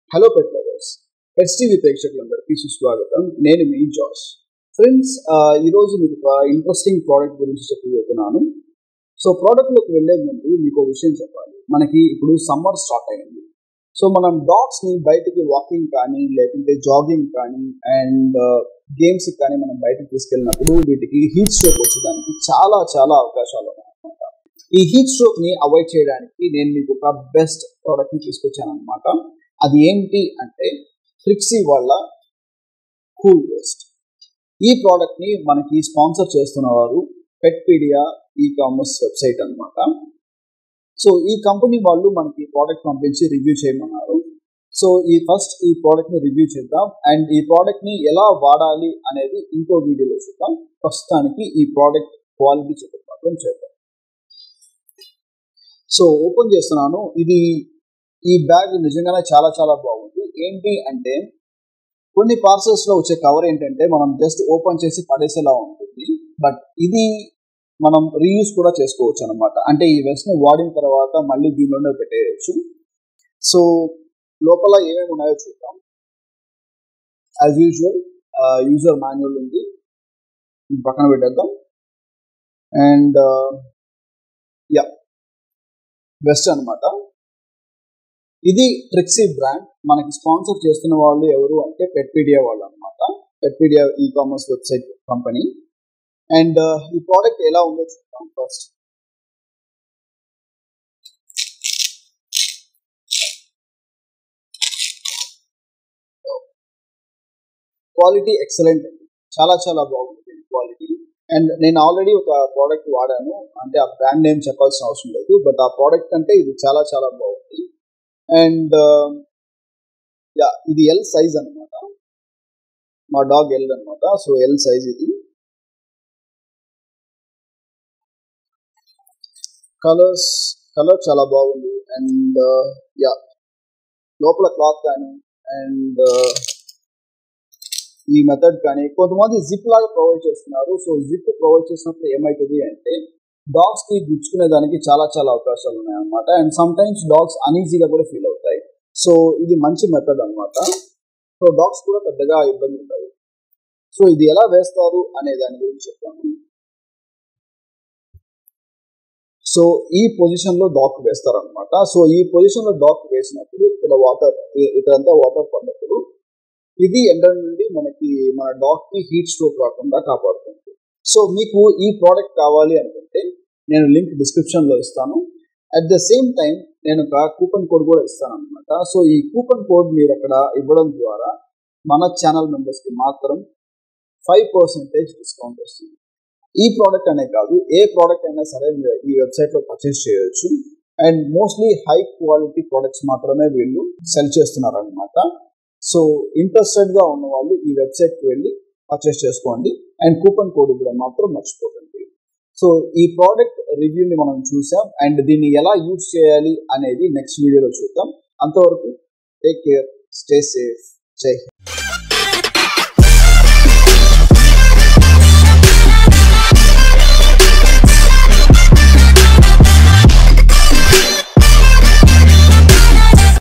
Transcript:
hello pet lovers pets TV ప్రేక్షకులందరికీ సుస్వాగతం నేను మీ జాస్ ఫ్రెండ్స్ ఈరోజు మీకు ఒక ఇంట్రెస్టింగ్ ప్రోడక్ట్ గురించి చెప్పబోతున్నాను సో ప్రోడక్ట్లోకి వెళ్ళే ముందు మీకు ఒక విషయం చెప్పాలి మనకి ఇప్పుడు సమ్మర్ స్టార్ట్ అయింది సో మనం డాగ్స్ ని బయటికి వాకింగ్ కానీ లేకుంటే జాగింగ్ కానీ అండ్ గేమ్స్ కానీ మనం బయటకు తీసుకెళ్ళినప్పుడు వీటికి హీట్ స్ట్రోక్ వచ్చేదానికి చాలా చాలా అవకాశాలు ఉన్నాయన్నమాట ఈ హీట్ స్ట్రోక్ ని అవాయిడ్ చేయడానికి నేను మీకు ఒక బెస్ట్ ప్రోడక్ట్ ని తీసుకొచ్చాను అనమాట అది ఏంటి అంటే ఫ్రిక్సీ వాళ్ళ కూల్ వేస్ట్ ఈ ప్రోడక్ట్ ని మనకి స్పాన్సర్ చేస్తున్న వారు పెట్పీడియా ఈ కామర్స్ వెబ్సైట్ అనమాట సో ఈ కంపెనీ వాళ్ళు మనకి ప్రోడక్ట్ పంపించి రివ్యూ చేయమన్నారు సో ఈ ఫస్ట్ ఈ ప్రోడక్ట్ ని రివ్యూ చేద్దాం అండ్ ఈ ప్రోడక్ట్ ని ఎలా వాడాలి అనేది ఇంకో వీడియోలో చూద్దాం ప్రస్తుతానికి ఈ ప్రోడక్ట్ క్వాలిటీ చెక్ మాత్రం చేద్దాం సో ఓపెన్ చేస్తున్నాను ఇది ఈ బ్యాగ్ నిజంగానే చాలా చాలా బాగుంది ఏంటి అంటే కొన్ని పార్సల్స్ లో వచ్చే కవర్ ఏంటంటే మనం జస్ట్ ఓపెన్ చేసి పడేసేలా ఉంటుంది బట్ ఇది మనం రీయూస్ కూడా చేసుకోవచ్చు అనమాట అంటే ఈ వెస్ట్ ని వాడిన తర్వాత మళ్ళీ దీనిలోనే పెట్టేయచ్చు సో లోపల ఏమేమి ఉన్నాయో చూద్దాం యాజ్ యూజువల్ యూజర్ మాన్యువల్ ఉంది పక్కన పెట్టేద్దాం అండ్ యా బెస్ట్ అనమాట ఇది ట్రిక్సీ బ్రాండ్ మనకి స్పాన్సర్ చేస్తున్న వాళ్ళు ఎవరు అంటే పెట్పీడియా వాళ్ళు అనమాట Petpedia e commerce website company and ఈ ప్రోడక్ట్ ఎలా ఉందో చూద్దాం ఫస్ట్ క్వాలిటీ ఎక్సలెంట్ అండి చాలా చాలా బాగుంది క్వాలిటీ అండ్ నేను ఆల్రెడీ ఒక ప్రోడక్ట్ వాడాను అంటే ఆ బ్రాండ్ నేమ్ చెప్పాల్సిన అవసరం లేదు బట్ ఆ ప్రోడక్ట్ అంటే ఇది చాలా చాలా బాగుంది అండ్ యా ఇది ఎల్ సైజ్ అనమాట మా డాగ్ ఎల్ అనమాట సో ఎల్ సైజ్ ఇది కలర్స్ కలర్ చాలా బాగుంది అండ్ యా లోపల క్లాత్ కానీ అండ్ ఈ మెథడ్ కానీ కొంతమంది జిప్ లాగా ప్రొవైడ్ చేస్తున్నారు సో జిప్ ప్రొవైడ్ చేసినప్పుడు ఏమవుతుంది అంటే డాగ్స్ కి గుచ్చుకునే దానికి చాలా చాలా అవకాశాలు ఉన్నాయన్నమాట అండ్ సమ్ టైమ్స్ డాగ్స్ అనీజీగా కూడా ఫీల్ అవుతాయి సో ఇది మంచి మెథడ్ అనమాట సో డాగ్స్ కూడా పెద్దగా ఇబ్బంది ఉండదు సో ఇది ఎలా వేస్తారు అనే దాని గురించి చెప్తాను సో ఈ పొజిషన్ లో డాక్ వేస్తారనమాట సో ఈ పొజిషన్ లో డాక్ వేసినప్పుడు ఇక్కడ వాటర్ ఇక్కడంతా వాటర్ పడినప్పుడు ఇది ఎండ నుండి మనకి మన డాగ్ కి హీట్ స్ట్రోక్ రాకుండా కాపాడుతుంది సో మీకు ఈ ప్రోడక్ట్ కావాలి అనుకుంటే నేను లింక్ డిస్క్రిప్షన్ లో ఇస్తాను అట్ ద సేమ్ టైం నేను ఒక కూపన్ కోడ్ కూడా ఇస్తాను అనమాట సో ఈ కూపన్ కోడ్ మీరు అక్కడ ఇవ్వడం ద్వారా మన ఛానల్ మెంబర్స్ కి మాత్రం ఫైవ్ పర్సెంటేజ్ డిస్కౌంట్ వస్తుంది ఈ ప్రోడక్ట్ అనే కాదు ఏ ప్రోడక్ట్ అయినా సరే మీరు ఈ వెబ్సైట్ లో పర్చేస్ చేయొచ్చు and mostly high quality products మాత్రమే వీళ్ళు సెల్ చేస్తున్నారు అనమాట సో ఇంట్రెస్టెడ్ గా ఉన్న వాళ్ళు ఈ వెబ్సైట్ కి వెళ్ళి పర్చేస్ చేసుకోండి అండ్ కూపన్ కోడ్ ఇవ్వడం మాత్రం మర్చిపోకండి సో ఈ ప్రోడక్ట్ రివ్యూని మనం చూసాం అండ్ దీన్ని ఎలా యూజ్ చేయాలి అనేది నెక్స్ట్ వీడియోలో చూద్దాం అంతవరకు టేక్ కేర్ స్టే సేఫ్ జై హింద్